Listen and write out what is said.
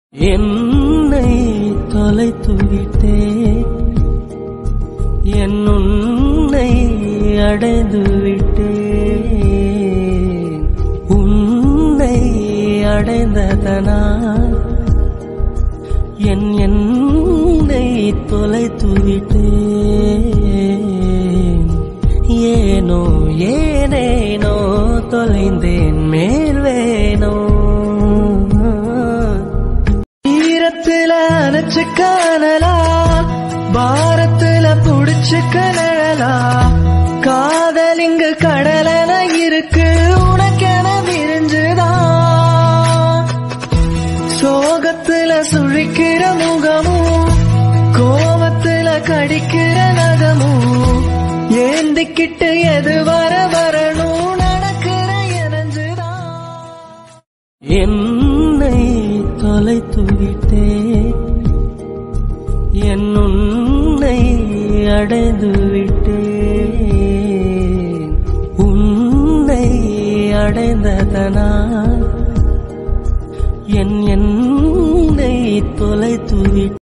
என்னை தொலைத்து விட்டே என் உன்னை அடைந்து விட்டேன் உன்னை அடைந்ததனால் என் என்னை தொலைத்து விட்டேன் ஏனோ ஏனேனோ தொலைந்தேன் மேல்வேனோ ஈரத்துல அணைச்சு காணலா பாரத்துல புடிச்சு கனழலா காதல் இங்கு கடலென இருக்கு உனக்கென விரிஞ்சுதா சோகத்துல சுழிக்கிற முகமும் கோவத்துல கடிக்கிற நகமும் ஏந்திக்கிட்டு எது வர வரணும் நடக்கிற எனஞ்சுதான் என்னை தொலைத்து விட்டே என் உன்னை அடைந்து விட்டேன் உன்னை அடைந்ததனால் என் என்னை தொலைத்து விட்டேன்